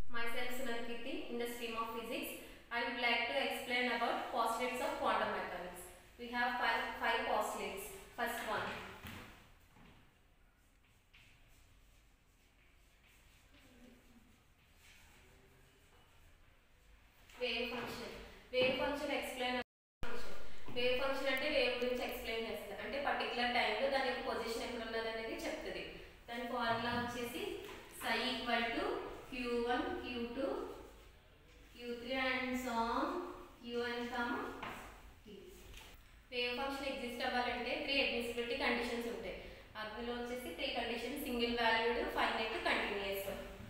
Myself Sunarkiti in the stream of physics. I would like to explain about postulates of quantum mechanics. We have five, five postulates. First one. Wave function. Wave function explain function. Wave function అంటే wave గురించి explain చేస్తుంది అంటే particular టైంలో దాని యొక్క position ఎక్కడ ఉన్నది అనేది చెప్తుంది దాని ఫార్ములా వచ్చేసి psi equal to q one q two q three and సాంగ్ క్యూఎన్ కమ్ వేవ్ ఫంక్షన్ ఎగ్జిస్ట్ అవ్వాలంటే త్రీ అడ్మిసిబిలిటీ కండిషన్స్ ఉంటాయి అందులో వచ్చేసి three conditions single valued finite continuous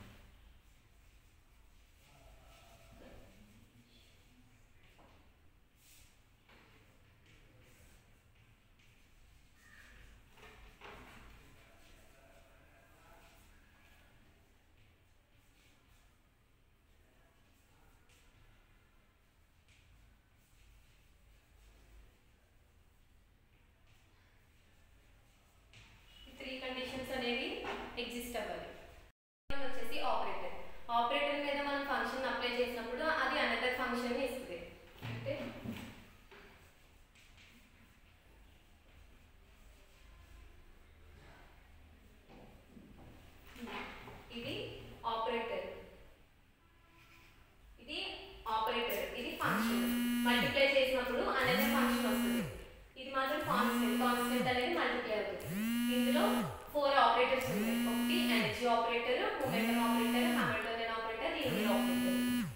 three conditions అనేవి ఎగ్జిస్ట్ అవ్వాలి వచ్చేసి ఆపరేటర్ ఆపరేటర్ మీద మనం ఫంక్షన్ అప్లై చేసినప్పుడు అది అనదర్ ఫంక్షన్ ఇస్తుంది అంటే ఇది ఆపరేటర్ ఇది ఆపరేటర్ ఇది ఫంక్షన్ మల్టిప్లై చేసినప్పుడు అనదర్ ఫంక్షన్ వస్తుంది ఇది మాత్రం కాన్స్టెంట్ కాన్స్టెంట్ అనేది మల్టిప్లై అవుతుంది ఇందులో ఫోర్ ఆపరేటర్స్ ఉన్నాయి ఒకటి energy operator momentum operator Hamiltonian operator linear operator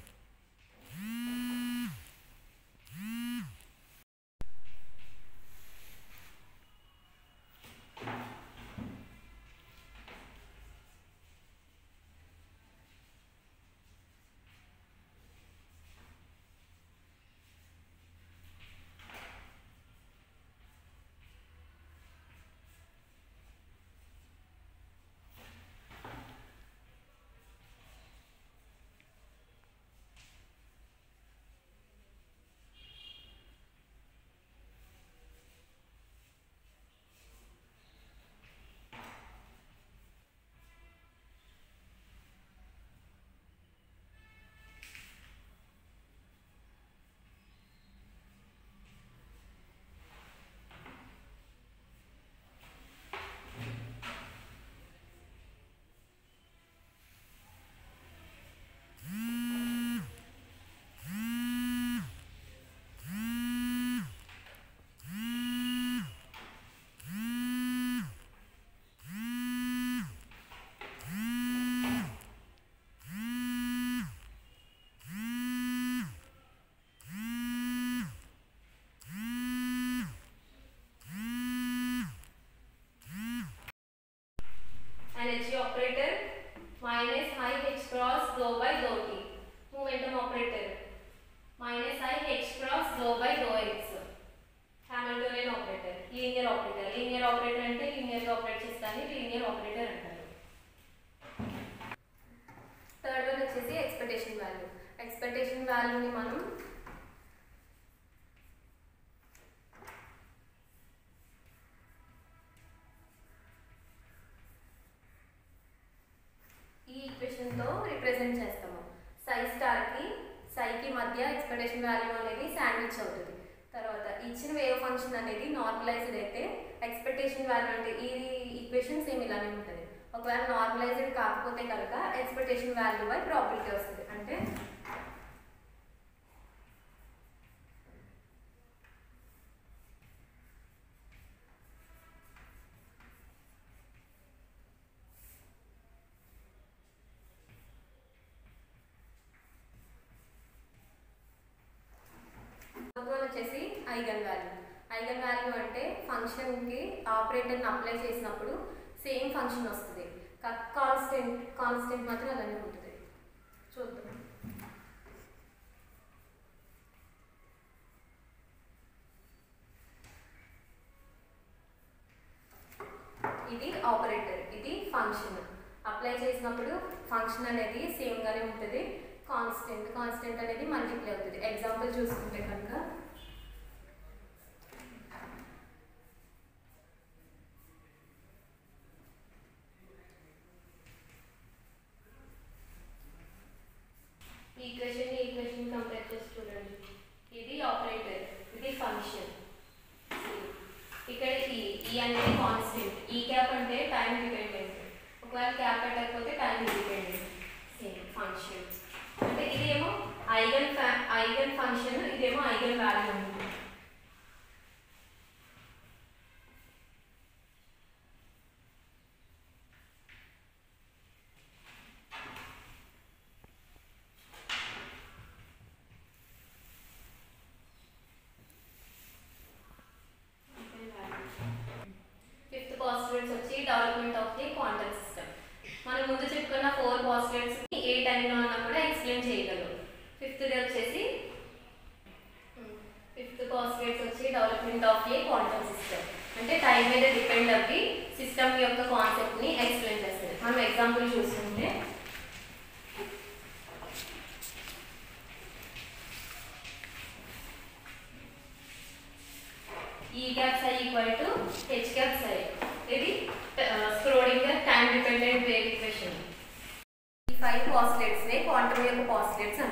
energy operator minus i h cross dou by dou t momentum operator minus i h cross dou by dou x Hamiltonian operator linear operator linear operator అంటే linear గా operate చేస్తాను linear operator అంటారు third one వచ్చేసి expectation value expectation వాల్యూని మనం ఈ equation తో represent చేస్తాము సై స్టార్ కి సై కి మధ్య ఎక్స్పెక్టేషన్ వాల్యూ అనేది శాండ్విచ్ అవుతుంది తర్వాత ఇచ్చిన వేవ్ ఫంక్షన్ అనేది నార్మలైజ్డ్ అయితే ఎక్స్పెక్టేషన్ వాల్యూ అంటే ఈ ఈక్వేషన్ సేమ్ ఇలానే ఉంటుంది ఒకవేళ నార్మలైజ్డ్ కాకపోతే కనుక ఎక్స్పెక్టేషన్ వాల్యూ బై ప్రాబిలిటీ వస్తుంది అంటే ఫోర్త్ వన్ వచ్చేసి ఐగన్ వాల్యూ ఐగన్ వాల్యూ అంటే ఫంక్షన్కి ఆపరేటర్ని అప్లై చేసినప్పుడు సేమ్ ఫంక్షన్ వస్తుంది కాన్స్టెంట్ కాన్స్టెంట్ మాత్రం అలానే ఉంటుంది చూద్దాం ఇది ఆపరేటర్ ఇది ఫంక్షన్ అప్లై చేసినప్పుడు ఫంక్షన్ అనేది సేమ్ గానే ఉంటుంది కాన్స్టెంట్ కాన్స్టెంట్ అనేది మల్టిప్లై అవుతుంది ఎగ్జాంపుల్ చూసుకుంటే కనుక పెట్టకపోతే టైం ఇండిపెండెంట్ సేమ్ ఫంక్షన్ అంటే ఇదేమో ఐగన్ ఫ్యా ఐగన్ ఫంక్షన్ ఇదేమో ఐగన్ వాల్యూ ఉంటుంది ఫిఫ్త్ పాసిబిలిటీస్ వచ్చి development of the quantum system మనం ముందు చెప్పుకున్న ఫోర్ పాసిబిలిటీస్ ఏ టైంలో అన్నా కూడా ఎక్స్ప్లెయిన్ చేయగలరు ఫిఫ్త్ వచ్చేసి ఫిఫ్త్ పాసిబిలిటీస్ వచ్చి development of a quantum system అంటే టైం మీద డిపెండ్ అవ్వి సిస్టమ్ యొక్క కాన్సెప్ట్ ని ఎక్స్ప్లెయిన్ చేస్తుంది మనం ఎగ్జాంపుల్ చూస్తుంటే ఈ gap psi equal to h gap psi ఇది Schrodinger time dependent wave equation ఈ ఫైవ్ పాస్లెట్స్ నే క్వాంటమ్ యొక్క పాస్లెట్స్